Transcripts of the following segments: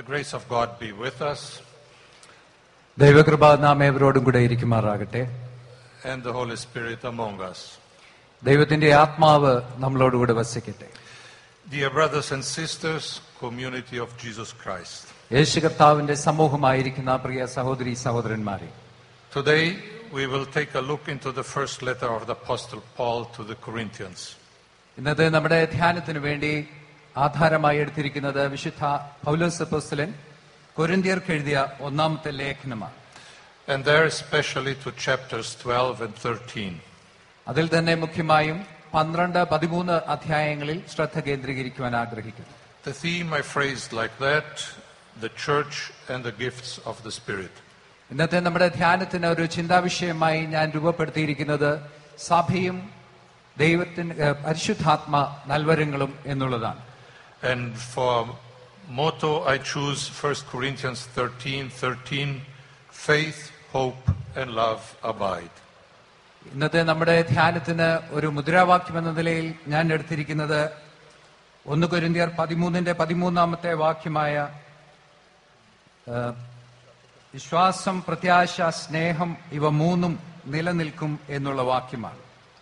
The grace of God be with us ദൈവകൃപ നാം ഏവരോടും കൂടെ ഇരിക്കുമാറാകട്ടെ and the Holy Spirit among us. ദൈവത്തിന്റെ ആത്മാവ് നമ്മളോടുകൂടെ വസിക്കട്ടെ Dear brothers and sisters, community of Jesus Christ. യേശു കർത്താവിന്റെ സമൂഹമായിരിക്കുന്ന പ്രിയ സഹോദരി സഹോദരന്മാരെ Today we will take a look into the first letter of the Apostle Paul to the Corinthians. ഇന്നത്തെ നമ്മുടെ ധ്യാനത്തിന് വേണ്ടി ആധാരമായി എടുത്തിരിക്കുന്നത് വിശുദ്ധ പൗലോസ് അപ്പോസ്തലൻ കൊരിന്ത്യർക്ക് എഴുതിയ ഒന്നാമത്തെ ലേഖനമാണ് And there especially to chapters 12 and 13. അതിൽ തന്നെ മുഖ്യമായും പന്ത്രണ്ട് പതിമൂന്ന് അധ്യായങ്ങളിൽ ശ്രദ്ധ കേന്ദ്രീകരിക്കുവാൻ ആഗ്രഹിക്കുന്നു The theme I phrased like that, the church and the gifts of the Spirit. ഇന്നത്തെ നമ്മുടെ ധ്യാനത്തിന് ഒരു ചിന്താവിഷയമായി ഞാൻ രൂപപ്പെടുത്തിയിരിക്കുന്നത് സഭയും ദൈവത്തിന് ഏഹ്, പരിശുദ്ധാത്മ നൽവരങ്ങളും എന്നുള്ളതാണ് And for motto I choose 1 Corinthians 13, 13, faith, hope and love abide. ഇന്നത്തെ നമ്മുടെ ധ്യാനത്തിന് ഒരു മുദ്രാവാക്യം എന്ന നിലയിൽ ഞാൻ എടുത്തിരിക്കുന്നത് ഒന്ന് കൊരിന്തിയർ പതിമൂന്നിന്റെ പതിമൂന്നാമത്തെ വാക്യമായ ആ, വിശ്വാസം പ്രത്യാശ സ്നേഹം ഇവ മൂന്നും നിലനിൽക്കും എന്നുള്ള വാക്യമാണ്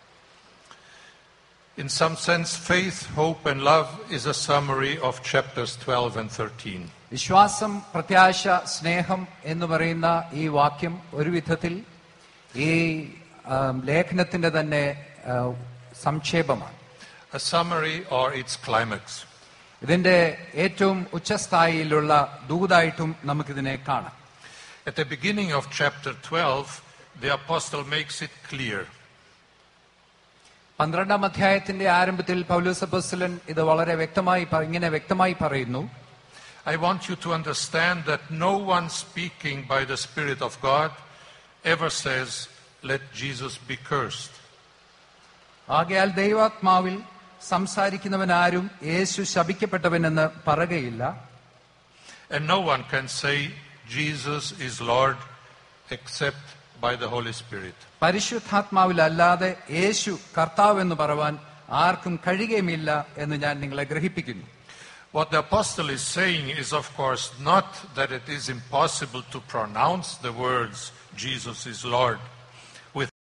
In some sense, faith, hope and love is a summary of chapters 12 and 13. വിശ്വാസം പ്രത്യാശ സ്നേഹം എന്ന് പറയുന്ന ഈ വാക്യം ഒരു വിധത്തിൽ ഈ ആ, ലേഖനത്തിന്റെ തന്നെ ആ, സംക്ഷേപമാണ് A summary or its climax. ഇതിന്റെ ഏറ്റവും ഉച്ചസ്ഥായിയിലുള്ള ദൂതായിട്ടും നമുക്കിതിനെ കാണാം At the beginning of chapter 12, the apostle makes it clear പന്ത്രണ്ടാം അധ്യായത്തിന്റെ ആരംഭത്തിൽ പൗലോസ് അപ്പോസ്തലൻ ഇത് വളരെ വ്യക്തമായി പ- ഇങ്ങനെ വ്യക്തമായി പറയുന്നു I want you to understand that no one speaking by the Spirit of God ever says, Let Jesus be cursed. ആകയാൽ ദൈവാത്മാവിൽ സംസാരിക്കുന്നവനാരും യേശു ശപിക്കപ്പെട്ടവനെന്ന് പറയുകയില്ല And no one can say, Jesus is Lord except by the Holy Spirit. പരിശുദ്ധാത്മാവിലല്ലാതെ യേശു കർത്താവ് എന്ന് പറയുവാൻ ആർക്കും കഴിയുകയുമില്ല എന്ന് ഞാൻ നിങ്ങളെ ഗ്രഹിപ്പിക്കുന്നു What the apostle is saying is, of course, not that it is impossible to pronounce the words, Jesus is Lord,